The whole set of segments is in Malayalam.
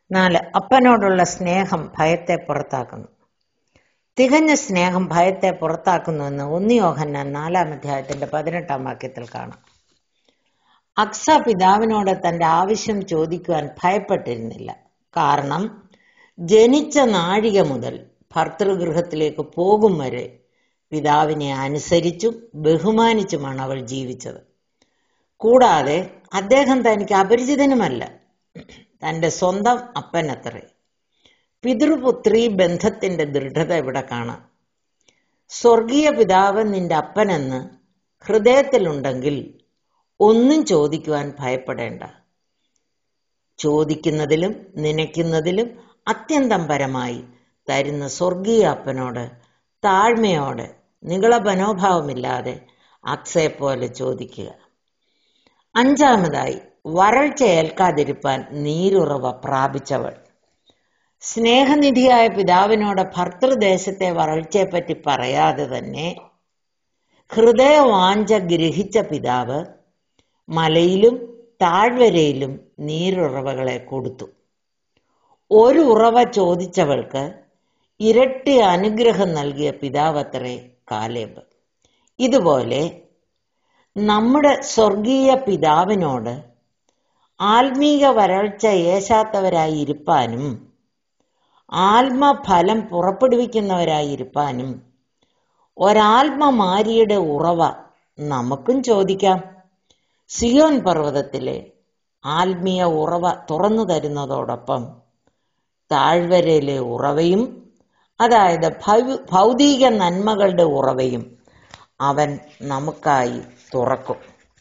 നാല് അപ്പനോടുള്ള സ്നേഹം ഭയത്തെ പുറത്താക്കുന്നു തികഞ്ഞ സ്നേഹം ഭയത്തെ പുറത്താക്കുന്നുവെന്ന് ഒന്ന് യോഹന്നാൻ നാലാം അധ്യായത്തിന്റെ പതിനെട്ടാം വാക്യത്തിൽ കാണാം അക്സ പിതാവിനോട് തന്റെ ആവശ്യം ചോദിക്കുവാൻ ഭയപ്പെട്ടിരുന്നില്ല കാരണം ജനിച്ച നാഴിക മുതൽ ഭർതൃഗൃഹത്തിലേക്ക് പോകും വരെ പിതാവിനെ അനുസരിച്ചും ബഹുമാനിച്ചുമാണ് അവൾ ജീവിച്ചത് കൂടാതെ അദ്ദേഹം തനിക്ക് അപരിചിതനുമല്ല തന്റെ സ്വന്തം അപ്പനത്രേ പിതൃപുത്രി ബന്ധത്തിന്റെ ദൃഢത ഇവിടെ കാണാം സ്വർഗീയ പിതാവ് നിന്റെ അപ്പനെന്ന് ഹൃദയത്തിലുണ്ടെങ്കിൽ ഒന്നും ചോദിക്കുവാൻ ഭയപ്പെടേണ്ട ചോദിക്കുന്നതിലും നനയ്ക്കുന്നതിലും അത്യന്തം പരമായി തരുന്ന സ്വർഗീയ അപ്പനോട് താഴ്മയോടെ നികള മനോഭാവമില്ലാതെ അക്സയെപ്പോലെ ചോദിക്കുക അഞ്ചാമതായി വരൾച്ച ഏൽക്കാതിരിപ്പാൻ നീരുറവ പ്രാപിച്ചവൾ സ്നേഹനിധിയായ പിതാവിനോട് ഭർത്തൃദേശത്തെ വരൾച്ചയെപ്പറ്റി പറയാതെ തന്നെ ഹൃദയവാഞ്ച ഗ്രഹിച്ച പിതാവ് മലയിലും താഴ്വരയിലും നീരുറവകളെ കൊടുത്തു ഒരു ഉറവ ചോദിച്ചവൾക്ക് ഇരട്ടി അനുഗ്രഹം നൽകിയ പിതാവത്രേ കാലേബ് ഇതുപോലെ നമ്മുടെ സ്വർഗീയ പിതാവിനോട് ആത്മീക വരൾച്ച ഏശാത്തവരായി ഇരുപ്പാനും ആത്മഫലം പുറപ്പെടുവിക്കുന്നവരായി ഇരുപ്പാനും ഒരാത്മമാരിയുടെ ഉറവ നമുക്കും ചോദിക്കാം സിയോൻ പർവ്വതത്തിലെ ആത്മീയ ഉറവ തുറന്നു തരുന്നതോടൊപ്പം താഴ്വരയിലെ ഉറവയും അതായത് ഭൗ- ഭൗതിക നന്മകളുടെ ഉറവയും അവൻ നമുക്കായി തുറക്കും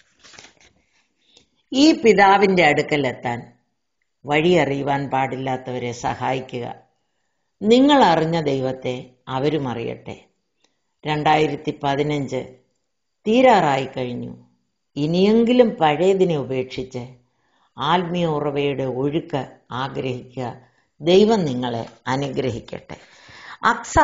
ഈ പിതാവിന്റെ അടുക്കലെത്താൻ വഴിയറിയുവാൻ പാടില്ലാത്തവരെ സഹായിക്കുക നിങ്ങൾ അറിഞ്ഞ ദൈവത്തെ അവരും അറിയട്ടെ രണ്ടായിരത്തി പതിനഞ്ച് തീരാറായി കഴിഞ്ഞു ഇനിയെങ്കിലും പഴയതിനെ ഉപേക്ഷിച്ച് ആത്മീയ ഉറവയുടെ ഒഴുക്ക് ആഗ്രഹിക്കുക ദൈവം നിങ്ങളെ അനുഗ്രഹിക്കട്ടെ അക്സ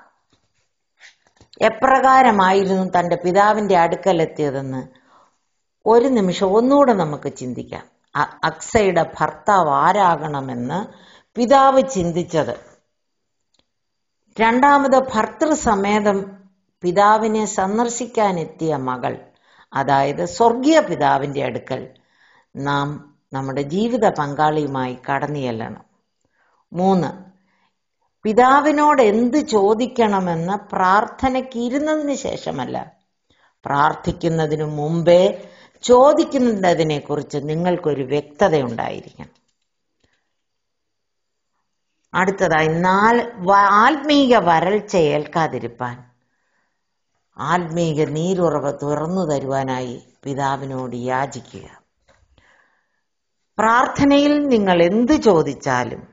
എപ്രകാരമായിരുന്നു തന്റെ പിതാവിന്റെ അടുക്കലെത്തിയതെന്ന് ഒരു നിമിഷം ഒന്നുകൂടെ നമുക്ക് ചിന്തിക്കാം അ- അക്സയുടെ ഭർത്താവ് ആരാകണമെന്ന് പിതാവ് ചിന്തിച്ചത് രണ്ടാമത് ഭർത്തൃസമേതം പിതാവിനെ സന്ദർശിക്കാനെത്തിയ മകൾ അതായത് സ്വർഗീയ പിതാവിന്റെ അടുക്കൽ നാം നമ്മുടെ ജീവിത പങ്കാളിയുമായി കടന്നു ചെല്ലണം മൂന്ന് പിതാവിനോട് എന്ത് ചോദിക്കണമെന്ന് പ്രാർത്ഥനയ്ക്ക് ഇരുന്നതിന് ശേഷമല്ല പ്രാർത്ഥിക്കുന്നതിനു മുമ്പേ ചോദിക്കുന്നതിനെ കുറിച്ച് നിങ്ങൾക്കൊരു വ്യക്തത ഉണ്ടായിരിക്കണം അടുത്തതായി നാല് വ- ആത്മീക വരൾച്ച ഏൽക്കാതിരിപ്പാൻ ആത്മീക നീരുറവ തുറന്നു തരുവാനായി പിതാവിനോട് യാചിക്കുക പ്രാർത്ഥനയിൽ നിങ്ങൾ എന്ത് ചോദിച്ചാലും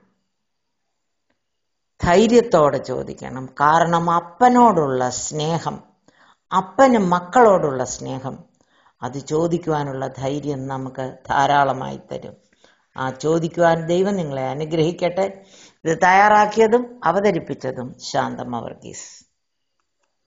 ധൈര്യത്തോടെ ചോദിക്കണം കാരണം അപ്പനോടുള്ള സ്നേഹം അപ്പന് മക്കളോടുള്ള സ്നേഹം അത് ചോദിക്കുവാനുള്ള ധൈര്യം നമുക്ക് ധാരാളമായി തരും ആ ചോദിക്കുവാൻ ദൈവം നിങ്ങളെ അനുഗ്രഹിക്കട്ടെ ഇത് തയ്യാറാക്കിയതും അവതരിപ്പിച്ചതും ശാന്തം വർഗീസ്